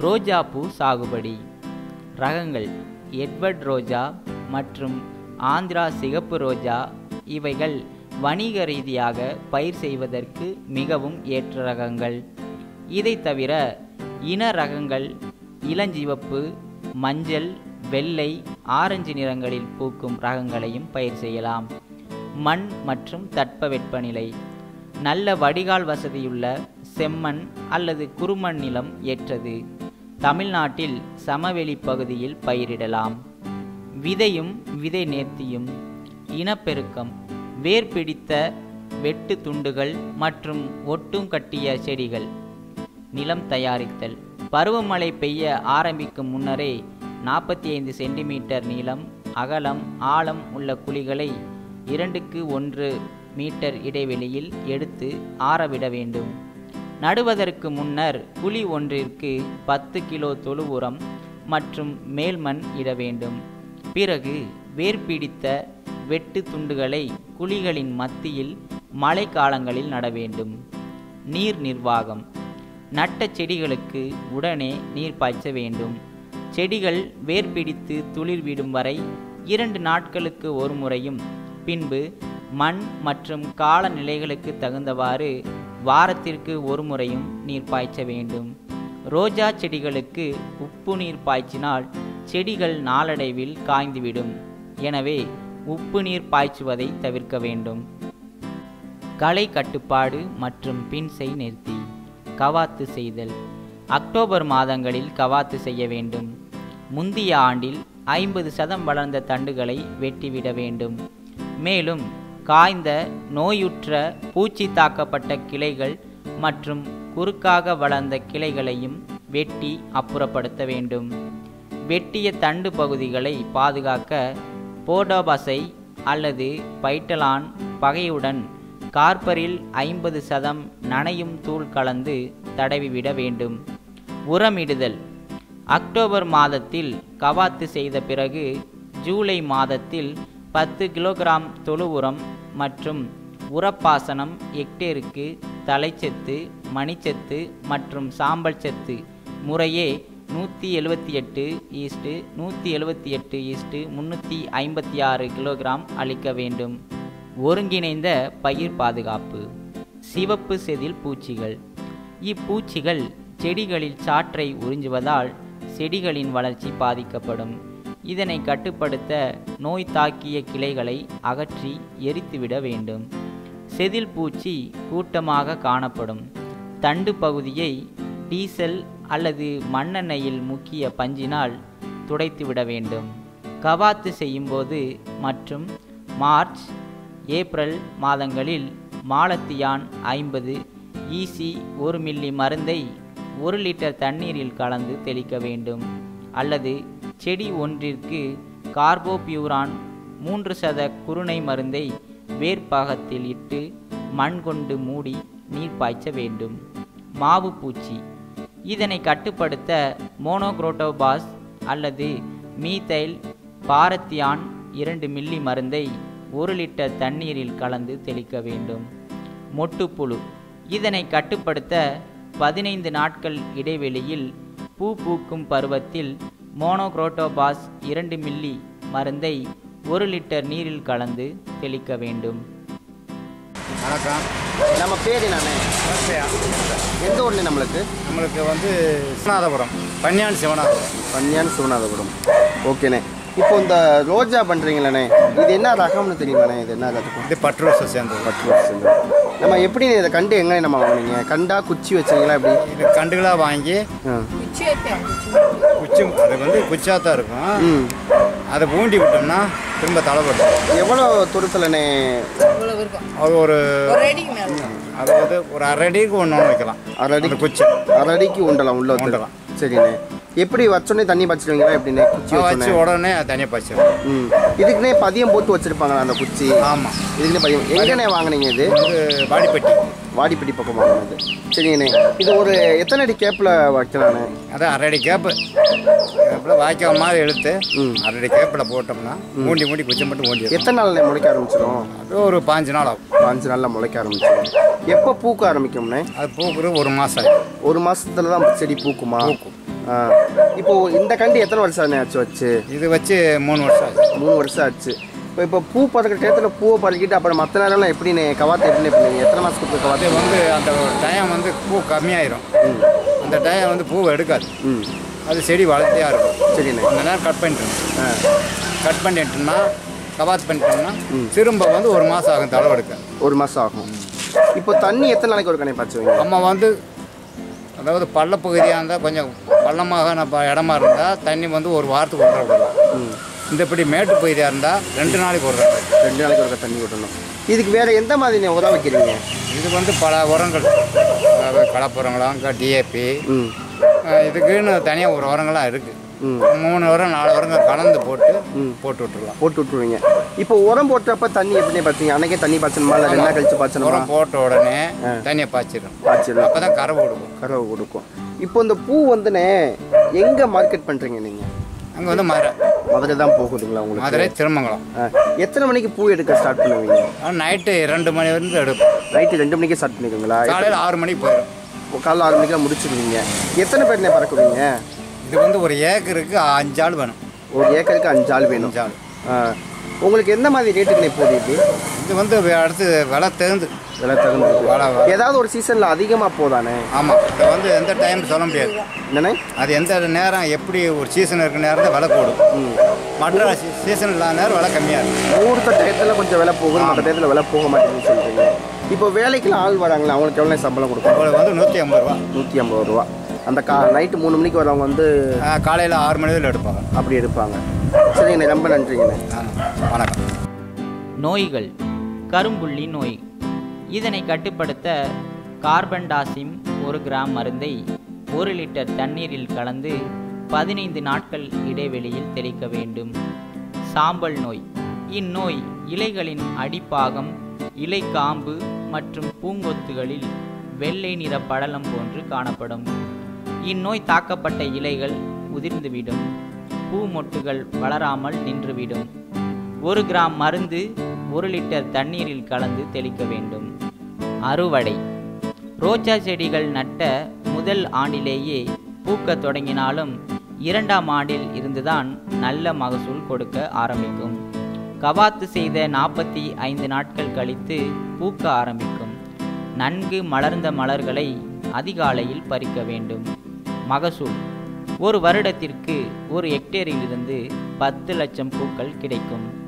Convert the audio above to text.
ரோஜா பூ சாகுபடி ரகங்கள் எட்வர்ட் ரோஜா மற்றும் ஆந்திரா சிகப்பு ரோஜா இவைகள் வணிக ரீதியாக பயிர் செய்வதற்கு மிகவும் ஏற்ற ரகங்கள் இதை தவிர இன ரகங்கள் இளஞ்சிவப்பு மஞ்சள் வெள்ளை ஆரஞ்சு நிறங்களில் பூக்கும் ரகங்களையும் பயிர் செய்யலாம் மண் மற்றும் தட்பவெப்பநிலை நல்ல வடிகால் வசதியுள்ள செம்மண் அல்லது குறுமண் நிலம் ஏற்றது தமிழ்நாட்டில் சமவெளி பகுதியில் பயிரிடலாம் விதையும் விதை நேர்த்தியும் இனப்பெருக்கம் வேர் பிடித்த வெட்டு துண்டுகள் மற்றும் ஒட்டும் கட்டிய செடிகள் நிலம் தயாரித்தல் பருவமழை பெய்ய ஆரம்பிக்கும் முன்னரே நாற்பத்தி ஐந்து சென்டிமீட்டர் நீளம் அகலம் ஆழம் உள்ள குழிகளை இரண்டுக்கு ஒன்று மீட்டர் இடைவெளியில் எடுத்து ஆறவிட வேண்டும் நடுவதற்கு முன்னர் குழி ஒன்றிற்கு பத்து கிலோ தொழு உரம் மற்றும் மேல்மண் இட வேண்டும் பிறகு வேர் பிடித்த வெட்டு துண்டுகளை குழிகளின் மத்தியில் மழைக்காலங்களில் நட வேண்டும் நீர் நிர்வாகம் நட்ட செடிகளுக்கு உடனே நீர் பாய்ச்ச வேண்டும் செடிகள் வேர் பிடித்து துளிர் விடும் வரை இரண்டு நாட்களுக்கு ஒரு முறையும் பின்பு மண் மற்றும் காலநிலைகளுக்கு தகுந்தவாறு வாரத்திற்கு ஒரு முறையும் நீர் பாய்ச்ச வேண்டும் ரோஜா செடிகளுக்கு உப்பு நீர் பாய்ச்சினால் செடிகள் நாளடைவில் காய்ந்துவிடும் எனவே உப்பு நீர் பாய்ச்சுவதை தவிர்க்க வேண்டும் களை கட்டுப்பாடு மற்றும் பின்செய் நிறுத்தி கவாத்து செய்தல் அக்டோபர் மாதங்களில் கவாத்து செய்ய வேண்டும் முந்தைய ஆண்டில் ஐம்பது சதம் வளர்ந்த தண்டுகளை வெட்டிவிட வேண்டும் மேலும் காய்ந்த நோயுற்ற பூச்சி தாக்கப்பட்ட கிளைகள் மற்றும் குறுக்காக வளர்ந்த கிளைகளையும் வெட்டி அப்புறப்படுத்த வேண்டும் வெட்டிய தண்டு பகுதிகளை பாதுகாக்க போடோபசை அல்லது பைட்டலான் பகையுடன் கார்பரில் ஐம்பது சதம் நனையும் தூள் கலந்து தடவிவிட வேண்டும் உரமிடுதல் அக்டோபர் மாதத்தில் கவாத்து செய்த பிறகு ஜூலை மாதத்தில் பத்து கிலோகிராம் தொழு உரம் மற்றும் உரப்பாசனம் ஹெக்டேருக்கு தலைச்சத்து மணிச்சத்து மற்றும் சாம்பல் சத்து முறையே நூற்றி எழுபத்தி எட்டு ஈஸ்ட்டு நூற்றி எழுபத்தி எட்டு ஈஸ்ட்டு முந்நூற்றி ஐம்பத்தி ஆறு கிலோகிராம் அளிக்க வேண்டும் ஒருங்கிணைந்த பயிர் பாதுகாப்பு சிவப்பு செதில் பூச்சிகள் இப்பூச்சிகள் செடிகளில் சாற்றை உறிஞ்சுவதால் செடிகளின் வளர்ச்சி பாதிக்கப்படும் இதனை கட்டுப்படுத்த நோய் தாக்கிய கிளைகளை அகற்றி எரித்துவிட வேண்டும் செதில் பூச்சி கூட்டமாக காணப்படும் தண்டு பகுதியை டீசல் அல்லது மண்ணெண்ணெயில் முக்கிய பஞ்சினால் துடைத்துவிட வேண்டும் கவாத்து செய்யும்போது மற்றும் மார்ச் ஏப்ரல் மாதங்களில் மாலத்தியான் ஐம்பது ஈசி ஒரு மில்லி மருந்தை ஒரு லிட்டர் தண்ணீரில் கலந்து தெளிக்க வேண்டும் அல்லது செடி ஒன்றிற்கு கார்போபியூரான் மூன்று சத குருணை மருந்தை வேர்ப்பாகத்தில் இட்டு மண் கொண்டு மூடி நீர் பாய்ச்ச வேண்டும் மாவு பூச்சி இதனை கட்டுப்படுத்த மோனோக்ரோட்டோபாஸ் அல்லது மீதைல் பாரத்தியான் இரண்டு மில்லி மருந்தை ஒரு லிட்டர் தண்ணீரில் கலந்து தெளிக்க வேண்டும் மொட்டுப்புழு இதனை கட்டுப்படுத்த பதினைந்து நாட்கள் இடைவெளியில் பூ பூக்கும் பருவத்தில் மோனோக்ரோட்டோபாஸ் இரண்டு மில்லி மருந்தை ஒரு லிட்டர் நீரில் கலந்து தெளிக்க வேண்டும் வணக்கம் நம்ம பேர் என்னண்ணே நமஸ்தேயா. எந்த ஊர்ண்ணே நம்மளுக்கு நம்மளுக்கு வந்து சிவநாதபுரம் பன்னியான் சிவநாதபுரம் பன்னியான் சிவநாதபுரம் ஓகேண்ணே இப்போ இந்த ரோஜா பண்ணுறீங்களே இது என்ன ரகம்னு தெரியுமாண்ணே இது என்ன ரகம் இது பட்டு ரோஸை சேர்ந்தது பட்டு ரோஸ் நம்ம எப்படி இதை கண்டு எங்கே நம்ம வாங்குனீங்க கண்டா குச்சி வச்சீங்களா எப்படி இது கண்டுகளாக வாங்கி ஆ. குச்சி அது வந்து குச்சியாக தான் இருக்கும் ம் அதை பூண்டி விட்டோம்னா திரும்ப தலைப்படும் எவ்வளோ தூரத்துலண்ணே அது ஒரு அது வந்து ஒரு அரை அடிக்கு ஒன்று ஒன்று வைக்கலாம் அரை அடி அந்த குச்சி அரை அடிக்கு உண்டலாம் உள்ள ஊத்தலாம். உண்டலாம். சரிண்ணே எப்படி வச்சோடனே தண்ணி பச்சிடுவீங்களா எப்படிண்ணே குச்சி அதை வச்சோடனே வச்சு உடனே தனியாக பாய்ச்சிடும் ம் இதுக்குன்னே பதியம் போட்டு வச்சிருப்பாங்களா அந்த குச்சி ஆமாம் இதுக்குன்னே பதியம் எங்கண்ணே வாங்குனீங்க இது இது வாடிப்பட்டி வாடிப்பட்டி பக்கம் வாங்கினது சரிங்கண்ணே இது ஒரு எத்தனை அடி கேப்பில் வைக்கலாண்ணே அதான் அரை அடி கேப்பு கேப்பில் வாய்க்காம மாதிரி இழுத்து ம். அரை அடி கேப்பில் போட்டோம்னா மூண்டி மூடி குச்சி மட்டும் மூண்டி இருக்கும். எத்தனை நாள்ல முளைக்க ஆரம்பிச்சிடும் அது ஒரு பாஞ்சு நாள் ஆகும் பாஞ்சு நாளில் முளைக்க ஆரம்பிச்சிடும் எப்போ பூக்க ஆரம்பிக்கும்ண்ணே அது பூக்குறது ஒரு மாதம் ஆகும் ஒரு மாசத்துல தான் செடி பூக்குமா பூக்கும் ஆ இப்போ இந்த கண்டு எத்தனை வருஷம் ஆச்சு வச்சு இது வச்சு மூணு வருஷம் ஆச்சு மூணு வருஷம் ஆச்சு இப்போ இப்போ பூ பறக்கிற டயத்தில் பூவை பறக்கிட்டு அப்புறம் மற்ற நேரம்லாம் எப்படின்னு கவாத்தை எப்படி பண்ணுவீங்க எத்தனை மாதத்துக்கு அது கவாத்தை வந்து அந்த டைம் வந்து பூ கம்மியாயிரும் அந்த டைம் வந்து பூவை எடுக்காது ம் அது செடி வளர்த்தியா இருக்கும் சரிண்ணே அந்த நேரம் கட் பண்ணிட்டோம் ஆ கட் பண்ணிட்டோம்னா கவாத் பண்ணிட்டோம்னா திரும்ப வந்து ஒரு மாதம் ஆகும் தளவு எடுக்க ஒரு மாதம் ஆகும் இப்போ தண்ணி எத்தனை நாளைக்கு ஒரு கணை பாய்ச்சுவீங்க நம்ம வந்து அதாவது பள்ளப்பகுதியாக இருந்தால் கொஞ்சம் பள்ளமாக நம்ம இடமா இருந்தால் தண்ணி வந்து ஒரு வாரத்துக்கு ஒரு தடவை விடலாம் இந்த இப்படி மேட்டு பகுதியாக இருந்தால் ரெண்டு நாளைக்கு ஒரு தடவை ரெண்டு நாளைக்கு ஒரு தண்ணி விடணும் இதுக்கு வேற எந்த மாதிரி உரம் வைக்கிறீங்க இது வந்து பல உரங்கள் அதாவது கலப்புரங்களாம் டிஏபி ம் இதுக்குன்னு தனியாக ஒரு உரங்கள்லாம் இருக்குது ம் மூணு உரம் நாலு உரங்கள் கலந்து போட்டு போட்டு விட்டுறலாம் போட்டு விட்டுருவீங்க இப்போ உரம் போட்டப்ப தண்ணி எப்படி பார்த்தீங்க அன்னைக்கே தண்ணி பாய்ச்சணுமா இல்லை ரெண்டு நாள் கழிச்சு பாய்ச்சணுமா உரம் போட்ட உடனே தண்ணியை பாய்ச்சிடும் பாய்ச்சிடலாம் அப்போ தான் கரை கொடுக்கும் கறவை கொடுக்கும் இப்போ இந்த பூ வந்துண்ணே எங்கே மார்க்கெட் பண்ணுறீங்க நீங்கள் அங்கே வந்து மதுரை மதுரை தான் போகுதுங்களா உங்களுக்கு மதுரை திருமங்கலம் ஆ. எத்தனை மணிக்கு பூ எடுக்க ஸ்டார்ட் பண்ணுவீங்க ஆனால் நைட்டு ரெண்டு மணி வரைக்கும் எடுப்போம் நைட்டு ரெண்டு மணிக்கு ஸ்டார்ட் பண்ணிக்கோங்களா காலையில் ஆறு மணிக்கு போயிடும் இப்போ காலைல ஆறு மணிக்கெல்லாம் முடிச்சிடுவீங்க எத்தனை பேர்னே பறக்குவீங்க இது வந்து ஒரு ஏக்கருக்கு அஞ்சு ஆள் வேணும் ஒரு ஏக்கருக்கு அஞ்சு ஆள் வேணும் அஞ்சு ஆள் ஆ. உங்களுக்கு எந்த மாதிரி ரேட்டுக்கு போகுது இது இது வந்து அடுத்து விலை தேர்ந்து விலை தகுந்தது விலை ஏதாவது ஒரு சீசனில் அதிகமாக போதானே ஆமாம் இது வந்து எந்த டைம் சொல்ல முடியாது என்னண்ணே அது எந்த நேரம் எப்படி ஒரு சீசன் இருக்கிற நேரம் தான் விலை கூடும் ம் மற்ற சீசன் இல்லாத நேரம் விலை கம்மியாக இருக்கும் முகூர்த்த டயத்தில் கொஞ்சம் விலை போகுது மற்ற டயத்தில் விலை போக மாட்டேங்குதுன்னு சொல்கிறீங்க இப்போ வேலைக்கெல்லாம் ஆள் வராங்களா அவங்களுக்கு எவ்வளோ சம்பளம் கொடுக்கும் உங்களுக்கு வந்து நூற்றி ஐம்பது ரூபா நூற்றி ஐம்பது ரூபா அந்த கா நைட்டு மூணு மணிக்கு வரவங்க வந்து காலையில் ஆறு மணி வரையில் எடுப்பாங்க அப்படி எடுப்பாங்க சரிங்கண்ணே ரொம்ப நன்றிங்கண்ணே ஆ, வணக்கம் நோய்கள் கரும்புள்ளி நோய் இதனை கட்டுப்படுத்த கார்பன்டாசிம் ஒரு கிராம் மருந்தை ஒரு லிட்டர் தண்ணீரில் கலந்து பதினைந்து நாட்கள் இடைவெளியில் தெளிக்க வேண்டும் சாம்பல் நோய் இந்நோய் இலைகளின் அடிப்பாகம் இலை காம்பு மற்றும் பூங்கொத்துகளில் வெள்ளை நிற படலம் போன்று காணப்படும் இந்நோய் தாக்கப்பட்ட இலைகள் உதிர்ந்துவிடும் பூ மொட்டுகள் வளராமல் நின்றுவிடும் ஒரு கிராம் மருந்து ஒரு லிட்டர் தண்ணீரில் கலந்து தெளிக்க வேண்டும் அறுவடை ரோஜா செடிகள் நட்ட முதல் ஆண்டிலேயே பூக்கத் தொடங்கினாலும் இரண்டாம் ஆண்டில் இருந்துதான் நல்ல மகசூல் கொடுக்க ஆரம்பிக்கும் கவாத்து செய்த நாற்பத்தி ஐந்து நாட்கள் கழித்து பூக்க ஆரம்பிக்கும் நன்கு மலர்ந்த மலர்களை அதிகாலையில் பறிக்க வேண்டும் மகசூல் ஒரு வருடத்திற்கு ஒரு ஹெக்டேரிலிருந்து பத்து லட்சம் பூக்கள் கிடைக்கும்